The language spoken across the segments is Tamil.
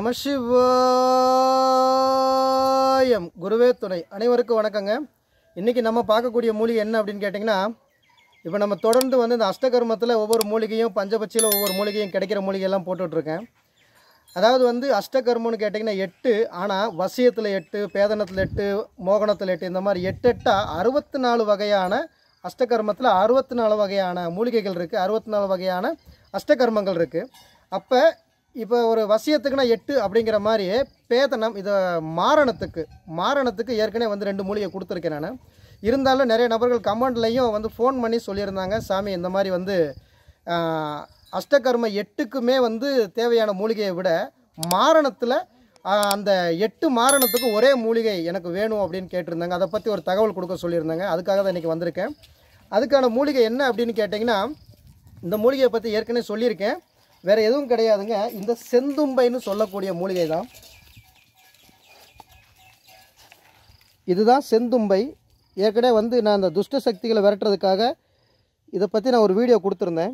நமசிவாயம் குருவே துணை அனைவருக்கும் வணக்கங்க இன்றைக்கி நம்ம பார்க்கக்கூடிய மூலிகை என்ன அப்படின்னு கேட்டிங்கன்னா இப்போ நம்ம தொடர்ந்து வந்து இந்த அஷ்டகர்மத்தில் ஒவ்வொரு மூலிகையும் பஞ்சபட்சியில் ஒவ்வொரு மூலிகையும் கிடைக்கிற மூலிகையெல்லாம் போட்டுட்ருக்கேன் அதாவது வந்து அஷ்டகர்மம்னு கேட்டிங்கன்னா எட்டு ஆனால் வசியத்தில் எட்டு பேதனத்தில் எட்டு மோகனத்தில் எட்டு இந்த மாதிரி எட்டு எட்டாக அறுபத்தி நாலு வகையான அஷ்டகர்மத்தில் அறுபத்தி நாலு வகையான மூலிகைகள் இருக்குது அறுபத்தி நாலு வகையான அஷ்டகர்மங்கள் இருக்குது அப்போ இப்போ ஒரு வசியத்துக்குனா எட்டு அப்படிங்கிற மாதிரி பேதனம் இதை மாரணத்துக்கு மாரணத்துக்கு ஏற்கனவே வந்து ரெண்டு மூலிகை கொடுத்துருக்கேன் நான் இருந்தாலும் நிறைய நபர்கள் கமெண்ட்லையும் வந்து ஃபோன் பண்ணி சொல்லியிருந்தாங்க சாமி இந்த மாதிரி வந்து ஆஹ், அஷ்டகர்ம எட்டுக்குமே வந்து தேவையான மூலிகையை விட மாரணத்தில் அந்த எட்டு மாரணத்துக்கு ஒரே மூலிகை எனக்கு வேணும் அப்படின்னு கேட்டிருந்தாங்க அதை பற்றி ஒரு தகவல் கொடுக்க சொல்லியிருந்தாங்க அதுக்காக தான் இன்றைக்கி வந்திருக்கேன் அதுக்கான மூலிகை என்ன அப்படின்னு கேட்டிங்கன்னா இந்த மூலிகையை பற்றி ஏற்கனவே சொல்லியிருக்கேன் வேறு எதுவும் கிடையாதுங்க இந்த செந்தும்பைன்னு சொல்லக்கூடிய மூலிகை தான் இதுதான் செந்தும்பை ஏற்கனவே வந்து நான் அந்த துஷ்ட சக்திகளை விரட்டுறதுக்காக இதை பற்றி நான் ஒரு வீடியோ கொடுத்துருந்தேன்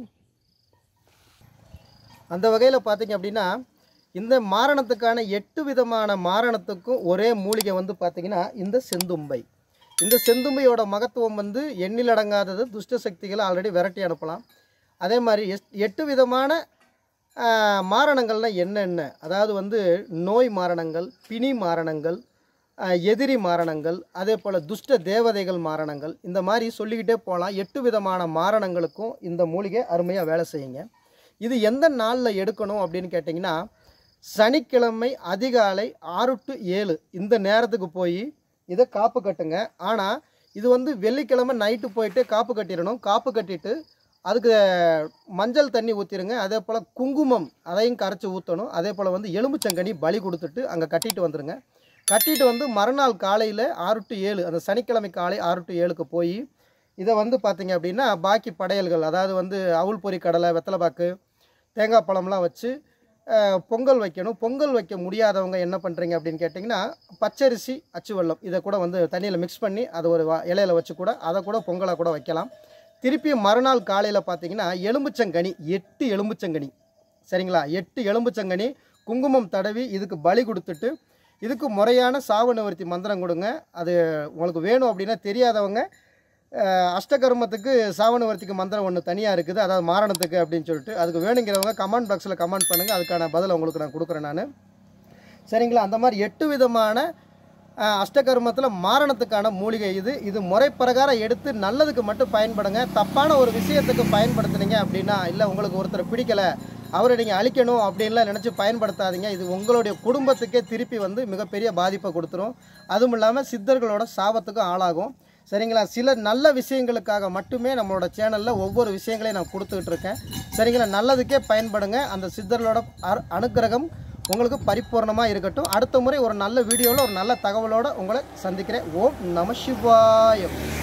அந்த வகையில் பார்த்தீங்க அப்படின்னா இந்த மாரணத்துக்கான எட்டு விதமான மாரணத்துக்கும் ஒரே மூலிகை வந்து பார்த்தீங்கன்னா இந்த செந்தும்பை இந்த செந்தும்பையோட மகத்துவம் வந்து எண்ணிலடங்காதது துஷ்ட சக்திகளை ஆல்ரெடி விரட்டி அனுப்பலாம் அதே மாதிரி எஸ் எட்டு விதமான ஆஹ், மாரணங்கள்லாம் என்னென்ன அதாவது வந்து நோய் மாரணங்கள் பிணி மாரணங்கள் ஆஹ், எதிரி மாரணங்கள் அதே போல் துஷ்ட தேவதைகள் மாரணங்கள் இந்த மாதிரி சொல்லிக்கிட்டே போகலாம் எட்டு விதமான மாரணங்களுக்கும் இந்த மூலிகை அருமையாக வேலை செய்யுங்க இது எந்த நாளில் எடுக்கணும் அப்படின்னு கேட்டிங்கன்னா சனிக்கிழமை அதிகாலை ஆறு டு ஏழு இந்த நேரத்துக்கு போய் இதை காப்பு கட்டுங்க ஆனால் இது வந்து வெள்ளிக்கிழமை நைட்டு போயிட்டு காப்பு கட்டிடணும் காப்பு கட்டிட்டு அதுக்கு மஞ்சள் தண்ணி ஊற்றிடுங்க அதே போல் குங்குமம் அதையும் கரைச்சி ஊற்றணும் அதே போல் வந்து எலும்புச்சங்கனி பலி கொடுத்துட்டு அங்கே கட்டிட்டு வந்துடுங்க கட்டிட்டு வந்து மறுநாள் காலையில் ஆறு டு ஏழு அந்த சனிக்கிழமை காலை ஆறு டு ஏழுக்கு போய் இதை வந்து பார்த்தீங்க அப்படின்னா பாக்கி படையல்கள் அதாவது வந்து அவுள் பொரி கடலை வெத்தலைப்பாக்கு தேங்காய் பழம்லாம் வச்சு அஹ், பொங்கல் வைக்கணும் பொங்கல் வைக்க முடியாதவங்க என்ன பண்ணுறீங்க அப்படின்னு கேட்டிங்கன்னா பச்சரிசி அச்சு வெல்லம் இதை கூட வந்து தண்ணியில் மிக்ஸ் பண்ணி அதை ஒரு வ- இலையில வச்சு கூட அதை கூட பொங்கலாக கூட வைக்கலாம் திருப்பி மறுநாள் காலையில் பார்த்தீங்கன்னா எலும்புச்சங்கனி எட்டு எலும்புச்சங்கனி சரிங்களா எட்டு எலும்புச்சங்கனி குங்குமம் தடவி இதுக்கு பலி கொடுத்துட்டு இதுக்கு முறையான சாவு நிவர்த்தி மந்திரம் கொடுங்க அது உங்களுக்கு வேணும் அப்படின்னா தெரியாதவங்க அஹ், அஷ்டகர்மத்துக்கு சாவு நிவர்த்திக்கு மந்திரம் ஒன்று தனியாக இருக்குது அதாவது மாரணத்துக்கு அப்படின்னு சொல்லிட்டு அதுக்கு வேணுங்கிறவங்க கமெண்ட் பாக்ஸில் கமெண்ட் பண்ணுங்கள் அதுக்கான பதில் உங்களுக்கு நான் கொடுக்குறேன் நான் சரிங்களா அந்த மாதிரி எட்டு விதமான அஹ், அஷ்டகர்மத்தில் மாரணத்துக்கான மூலிகை இது இது முறை பிரகாரம் எடுத்து நல்லதுக்கு மட்டும் பயன்படுங்க தப்பான ஒரு விஷயத்துக்கு பயன்படுத்துனீங்க அப்படின்னா இல்லை உங்களுக்கு ஒருத்தர் பிடிக்கலை அவரை நீங்கள் அழிக்கணும் அப்படின்லாம் நினச்சி பயன்படுத்தாதீங்க இது உங்களுடைய குடும்பத்துக்கே திருப்பி வந்து மிகப்பெரிய பாதிப்பை கொடுத்துரும் அதுவும் இல்லாமல் சித்தர்களோட சாபத்துக்கும் ஆளாகும் சரிங்களா சில நல்ல விஷயங்களுக்காக மட்டுமே நம்மளோட சேனலில் ஒவ்வொரு விஷயங்களையும் நான் கொடுத்துக்கிட்டு இருக்கேன் சரிங்களா நல்லதுக்கே பயன்படுங்க அந்த சித்தர்களோட அரு- அனுக்கிரகம் உங்களுக்கு பரிபூர்ணமாக இருக்கட்டும் அடுத்த முறை ஒரு நல்ல வீடியோவில் ஒரு நல்ல தகவலோடு உங்களை சந்திக்கிறேன் ஓம் நம சிவாயம்